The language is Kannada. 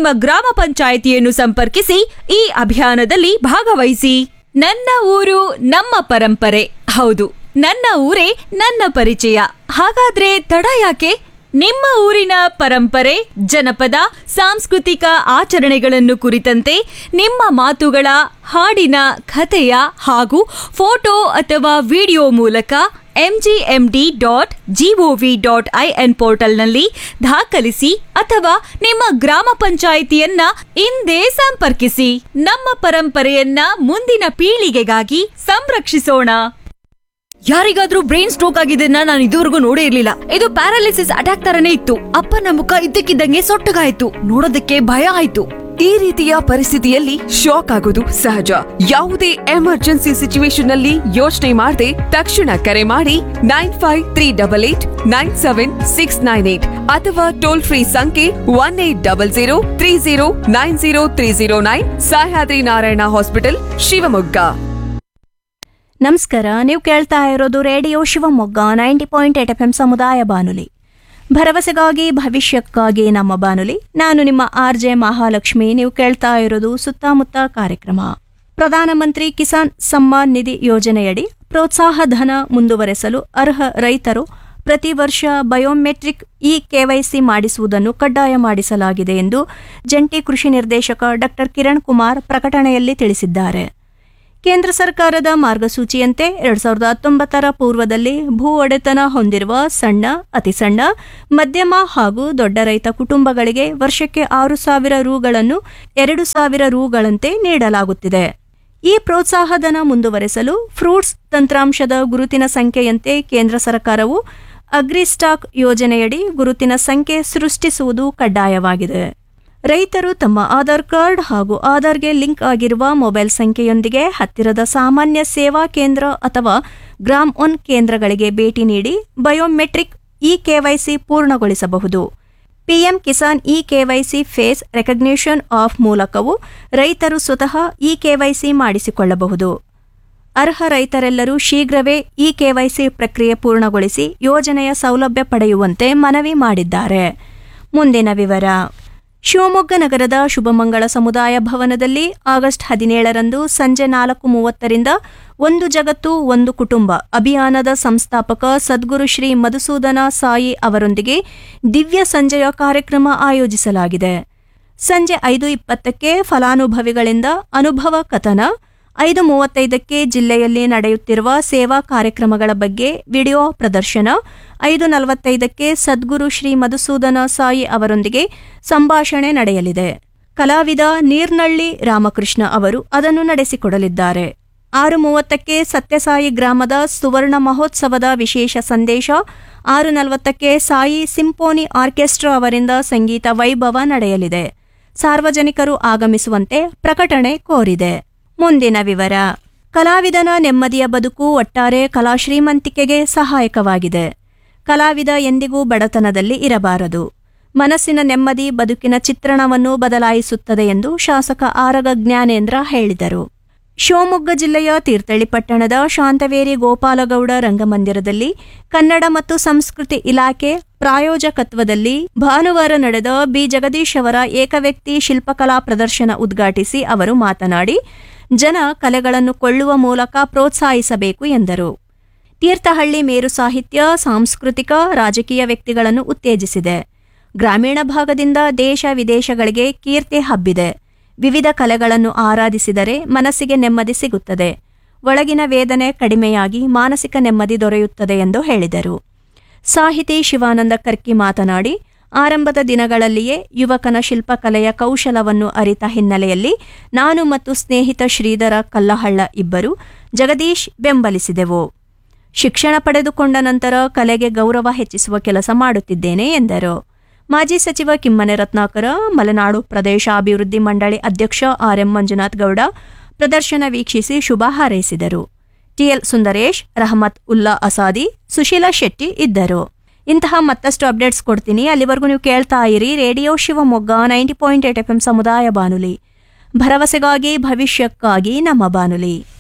ನಿಮ್ಮ ಗ್ರಾಮ ಪಂಚಾಯಿತಿಯನ್ನು ಸಂಪರ್ಕಿಸಿ ಈ ಅಭಿಯಾನದಲ್ಲಿ ಭಾಗವಹಿಸಿ ನನ್ನ ಊರು ನಮ್ಮ ಪರಂಪರೆ ಹೌದು ನನ್ನ ಊರೇ ನನ್ನ ಪರಿಚಯ ಹಾಗಾದ್ರೆ ತಡ ಯಾಕೆ ನಿಮ್ಮ ಊರಿನ ಪರಂಪರೆ ಜನಪದ ಸಾಂಸ್ಕೃತಿಕ ಆಚರಣೆಗಳನ್ನು ಕುರಿತಂತೆ ನಿಮ್ಮ ಮಾತುಗಳ ಹಾಡಿನ ಕಥೆಯ ಹಾಗೂ ಫೋಟೋ ಅಥವಾ ವಿಡಿಯೋ ಮೂಲಕ MGMD dot GOV dot IN ಪೋರ್ಟಲ್ನಲ್ಲಿ ದಾಖಲಿಸಿ ಅಥವಾ ನಿಮ್ಮ ಗ್ರಾಮ ಪಂಚಾಯಿತಿಯನ್ನ ಇಂದೇ ಸಂಪರ್ಕಿಸಿ ನಮ್ಮ ಪರಂಪರೆಯನ್ನ ಮುಂದಿನ ಪೀಳಿಗೆಗಾಗಿ ಸಂರಕ್ಷಿಸೋಣ ಯಾರಿಗಾದ್ರೂ ಬ್ರೈನ್ ಸ್ಟ್ರೋಕ್ ಆಗಿದ್ದನ್ನ ನಾನು ಇದುವರೆಗೂ ನೋಡೇ ಇರ್ಲಿಲ್ಲ ಇದು ಪ್ಯಾರಾಲಿಸಿಸ್ ಅಟ್ಯಾಕ್ ತರನೇ ಇತ್ತು ಅಪ್ಪನ ಮುಖ ಇದ್ದಕ್ಕಿದ್ದಂಗೆ ಸೊಟ್ಟಗಾಯ್ತು ನೋಡೋದಕ್ಕೆ ಭಯ ಆಯ್ತು ಈ ರೀತಿಯ ಪರಿಸ್ಥಿತಿಯಲ್ಲಿ ಶಾಕ್ ಆಗೋದು ಸಹಜ ಯಾವುದೇ ಎಮರ್ಜೆನ್ಸಿ ಸಿಚುವೇಶನ್ ನಲ್ಲಿ ಯೋಚನೆ ಮಾಡದೆ ತಕ್ಷಣ ಕರೆ ಮಾಡಿ nine five three double eight nine seven six nine eight ಅಥವಾ ಟೋಲ್ ಫ್ರೀ ಸಂಖ್ಯೆ one eight double zero three zero nine zero three zero nine Sahyadri Narayana hospital Shivamogga ನಮಸ್ಕಾರ ನೀವು ಕೇಳ್ತಾ ಇರೋದು radio Shivamogga ninety point eight F M ಸಮುದಾಯ ಬಾನುಲಿ ಭರವಸೆಗಾಗಿ ಭವಿಷ್ಯಕ್ಕಾಗಿ ನಮ್ಮ ಬಾನುಲಿ ನಾನು ನಿಮ್ಮ ಆರ್ ಜೆ ಮಹಾಲಕ್ಷ್ಮಿ ನೀವು ಕೇಳ್ತಾ ಇರೋದು ಸುತ್ತಮುತ್ತ ಕಾರ್ಯಕ್ರಮ ಪ್ರಧಾನಮಂತ್ರಿ ಕಿಸಾನ್ ಸಮ್ಮಾನ್ ನಿಧಿ ಯೋಜನೆಯಡಿ ಪ್ರೋತ್ಸಾಹ ಧನ ಮುಂದುವರೆಸಲು ಅರ್ಹ ರೈತರು ಪ್ರತಿ ವರ್ಷ ಬಯೋಮೆಟ್ರಿಕ್ ಇ ಕೆವೈಸಿ ಮಾಡಿಸುವುದನ್ನು ಕಡ್ಡಾಯ ಮಾಡಿಸಲಾಗಿದೆ ಎಂದು ಜಂಟಿ ಕೃಷಿ ನಿರ್ದೇಶಕ ಡಾಕ್ಟರ್ ಕಿರಣ್ ಕುಮಾರ್ ಪ್ರಕಟಣೆಯಲ್ಲಿ ತಿಳಿಸಿದ್ದಾರೆ ಕೇಂದ್ರ ಸರ್ಕಾರದ ಮಾರ್ಗಸೂಚಿಯಂತೆ ಎರಡ್ ಸಾವಿರದ ಹತ್ತೊಂಬತ್ತರ ಪೂರ್ವದಲ್ಲಿ ಭೂ ಒಡೆತನ ಹೊಂದಿರುವ ಸಣ್ಣ ಅತಿ ಸಣ್ಣ ಮಧ್ಯಮ ಹಾಗೂ ದೊಡ್ಡ ರೈತ ಕುಟುಂಬಗಳಿಗೆ ವರ್ಷಕ್ಕೆ ಆರು ಸಾವಿರ ರೂಗಳನ್ನು ಎರಡು ಸಾವಿರ ರೂಗಳಂತೆ ನೀಡಲಾಗುತ್ತಿದೆ ಈ ಪ್ರೋತ್ಸಾಹಧನ ಮುಂದುವರೆಸಲು ಫ್ರೂಟ್ಸ್ ತಂತ್ರಾಂಶದ ಗುರುತಿನ ಸಂಖ್ಯೆಯಂತೆ ಕೇಂದ್ರ ಸರ್ಕಾರವು ಅಗ್ರಿಸ್ಟಾಕ್ ಯೋಜನೆಯಡಿ ಗುರುತಿನ ಸಂಖ್ಯೆ ಸೃಷ್ಟಿಸುವುದು ಕಡ್ಡಾಯವಾಗಿದೆ ರೈತರು ತಮ್ಮ ಆಧಾರ್ ಕಾರ್ಡ್ ಹಾಗೂ ಆಧಾರ್ಗೆ ಲಿಂಕ್ ಆಗಿರುವ ಮೊಬೈಲ್ ಸಂಖ್ಯೆಯೊಂದಿಗೆ ಹತ್ತಿರದ ಸಾಮಾನ್ಯ ಸೇವಾ ಕೇಂದ್ರ ಅಥವಾ ಗ್ರಾಮ್ ಒನ್ ಕೇಂದ್ರಗಳಿಗೆ ಭೇಟಿ ನೀಡಿ ಬಯೋಮೆಟ್ರಿಕ್ ಇ ಕೆವೈಸಿ ಪೂರ್ಣಗೊಳಿಸಬಹುದು PM Kisan E KYC face recognition app ಮೂಲಕವೂ ರೈತರು ಸ್ವತಃ ಇ ಕೆವೈಸಿ ಮಾಡಿಸಿಕೊಳ್ಳಬಹುದು ಅರ್ಹ ರೈತರೆಲ್ಲರೂ ಶೀಘ್ರವೇ ಇ ಕೆವೈಸಿ ಪ್ರಕ್ರಿಯೆ ಪೂರ್ಣಗೊಳಿಸಿ ಯೋಜನೆಯ ಸೌಲಭ್ಯ ಪಡೆಯುವಂತೆ ಮನವಿ ಮಾಡಿದ್ದಾರೆ ಮುಂದಿನ ವಿವರ ಶಿವಮೊಗ್ಗ ನಗರದ ಶುಭಮಂಗಳ ಸಮುದಾಯ ಭವನದಲ್ಲಿ ಆಗಸ್ಟ್ ಹದಿನೇಳರಂದು ಸಂಜೆ ನಾಲ್ಕು ಮೂವತ್ತರಿಂದ ಒಂದು ಜಗತ್ತು ಒಂದು ಕುಟುಂಬ ಅಭಿಯಾನದ ಸಂಸ್ಥಾಪಕ ಸದ್ಗುರು ಶ್ರೀ ಮಧುಸೂದನ ಸಾಯಿ ಅವರೊಂದಿಗೆ ದಿವ್ಯ ಸಂಜೆಯ ಕಾರ್ಯಕ್ರಮ ಆಯೋಜಿಸಲಾಗಿದೆ ಸಂಜೆ ಐದು ಇಪ್ಪತ್ತಕ್ಕೆ ಫಲಾನುಭವಿಗಳಿಂದ ಅನುಭವ ಕಥನ ಐದು ಮೂವತ್ತೈದಕ್ಕೆ ಜಿಲ್ಲೆಯಲ್ಲಿ ನಡೆಯುತ್ತಿರುವ ಸೇವಾ ಕಾರ್ಯಕ್ರಮಗಳ ಬಗ್ಗೆ ವಿಡಿಯೋ ಪ್ರದರ್ಶನ ಐದು ನಲವತ್ತೈದಕ್ಕೆ ಸದ್ಗುರು ಶ್ರೀ ಮಧುಸೂದನ ಸಾಯಿ ಅವರೊಂದಿಗೆ ಸಂಭಾಷಣೆ ನಡೆಯಲಿದೆ ಕಲಾವಿದ ನೀರ್ನಳ್ಳಿ ರಾಮಕೃಷ್ಣ ಅವರು ಅದನ್ನು ನಡೆಸಿಕೊಡಲಿದ್ದಾರೆ ಆರು ಮೂವತ್ತಕ್ಕೆ ಸತ್ಯಸಾಯಿ ಗ್ರಾಮದ ಸುವರ್ಣ ಮಹೋತ್ಸವದ ವಿಶೇಷ ಸಂದೇಶ ಆರು ನಲವತ್ತಕ್ಕೆ ಸಾಯಿ ಸಿಂಪೋನಿ ಆರ್ಕೆಸ್ಟ್ರಾ ಅವರಿಂದ ಸಂಗೀತ ವೈಭವ ನಡೆಯಲಿದೆ ಸಾರ್ವಜನಿಕರು ಆಗಮಿಸುವಂತೆ ಪ್ರಕಟಣೆ ಕೋರಿದೆ ಮುಂದಿನ ವಿವರ ಕಲಾವಿದನ ನೆಮ್ಮದಿಯ ಬದುಕು ಒಟ್ಟಾರೆ ಕಲಾ ಶ್ರೀಮಂತಿಕೆಗೆ ಸಹಾಯಕವಾಗಿದೆ ಕಲಾವಿದ ಎಂದಿಗೂ ಬಡತನದಲ್ಲಿ ಇರಬಾರದು ಮನಸ್ಸಿನ ನೆಮ್ಮದಿ ಬದುಕಿನ ಚಿತ್ರಣವನ್ನು ಬದಲಾಯಿಸುತ್ತದೆ ಎಂದು ಶಾಸಕ ಆರಗ ಜ್ಞಾನೇಂದ್ರ ಹೇಳಿದರು ಶಿವಮೊಗ್ಗ ಜಿಲ್ಲೆಯ ತೀರ್ಥಹಳ್ಳಿ ಪಟ್ಟಣದ ಶಾಂತವೇರಿ ಗೋಪಾಲಗೌಡ ರಂಗಮಂದಿರದಲ್ಲಿ ಕನ್ನಡ ಮತ್ತು ಸಂಸ್ಕೃತಿ ಇಲಾಖೆ ಪ್ರಾಯೋಜಕತ್ವದಲ್ಲಿ ಭಾನುವಾರ ನಡೆದ ಬಿ ಜಗದೀಶ್ ಅವರ ಏಕವ್ಯಕ್ತಿ ಶಿಲ್ಪಕಲಾ ಪ್ರದರ್ಶನ ಉದ್ಘಾಟಿಸಿ ಅವರು ಮಾತನಾಡಿ ಜನ ಕಲೆಗಳನ್ನು ಕೊಳ್ಳುವ ಮೂಲಕ ಪ್ರೋತ್ಸಾಹಿಸಬೇಕು ಎಂದರು ತೀರ್ಥಹಳ್ಳಿ ಮೇರು ಸಾಹಿತ್ಯ ಸಾಂಸ್ಕೃತಿಕ ರಾಜಕೀಯ ವ್ಯಕ್ತಿಗಳನ್ನು ಉತ್ತೇಜಿಸಿದೆ ಗ್ರಾಮೀಣ ಭಾಗದಿಂದ ದೇಶ ವಿದೇಶಗಳಿಗೆ ಕೀರ್ತಿ ಹಬ್ಬಿದೆ ವಿವಿಧ ಕಲೆಗಳನ್ನು ಆರಾಧಿಸಿದರೆ ಮನಸ್ಸಿಗೆ ನೆಮ್ಮದಿ ಸಿಗುತ್ತದೆ ಒಳಗಿನ ವೇದನೆ ಕಡಿಮೆಯಾಗಿ ಮಾನಸಿಕ ನೆಮ್ಮದಿ ದೊರೆಯುತ್ತದೆ ಎಂದು ಹೇಳಿದರು ಸಾಹಿತಿ ಶಿವಾನಂದ ಕರ್ಕಿ ಮಾತನಾಡಿ ಆರಂಭದ ದಿನಗಳಲ್ಲಿಯೇ ಯುವಕನ ಶಿಲ್ಪಕಲೆಯ ಕೌಶಲವನ್ನು ಅರಿತ ಹಿನ್ನೆಲೆಯಲ್ಲಿ ನಾನು ಮತ್ತು ಸ್ನೇಹಿತ ಶ್ರೀಧರ ಕಲ್ಲಹಳ್ಳ ಇಬ್ಬರು ಜಗದೀಶ್ ಬೆಂಬಲಿಸಿದೆವು ಶಿಕ್ಷಣ ಪಡೆದುಕೊಂಡ ನಂತರ ಕಲೆಗೆ ಗೌರವ ಹೆಚ್ಚಿಸುವ ಕೆಲಸ ಮಾಡುತ್ತಿದ್ದೇನೆ ಎಂದರು ಮಾಜಿ ಸಚಿವ ಕಿಮ್ಮನೆ ರತ್ನಾಕರ ಮಲೆನಾಡು ಪ್ರದೇಶ ಅಭಿವೃದ್ಧಿ ಮಂಡಳಿ ಅಧ್ಯಕ್ಷ ಆರ್ಎಂ ಮಂಜುನಾಥ್ ಗೌಡ ಪ್ರದರ್ಶನ ವೀಕ್ಷಿಸಿ ಶುಭ ಹಾರೈಸಿದರು ಟಿಎಲ್ ಸುಂದರೇಶ್ ರಹಮತ್ ಉಲ್ಲಾ ಅಸಾದಿ ಸುಶೀಲಾ ಶೆಟ್ಟಿ ಇದ್ದರು ಇಂತಹ ಮತ್ತಷ್ಟು ಅಪ್ಡೇಟ್ಸ್ ಕೊಡ್ತೀನಿ ಅಲ್ಲಿವರೆಗೂ ನೀವು ಕೇಳ್ತಾ ಇರಿ radio Shivamogga ninety point eight F M ಸಮುದಾಯ ಬಾನುಲಿ ಭರವಸೆಗಾಗಿ ಭವಿಷ್ಯಕ್ಕಾಗಿ ನಮ್ಮ ಬಾನುಲಿ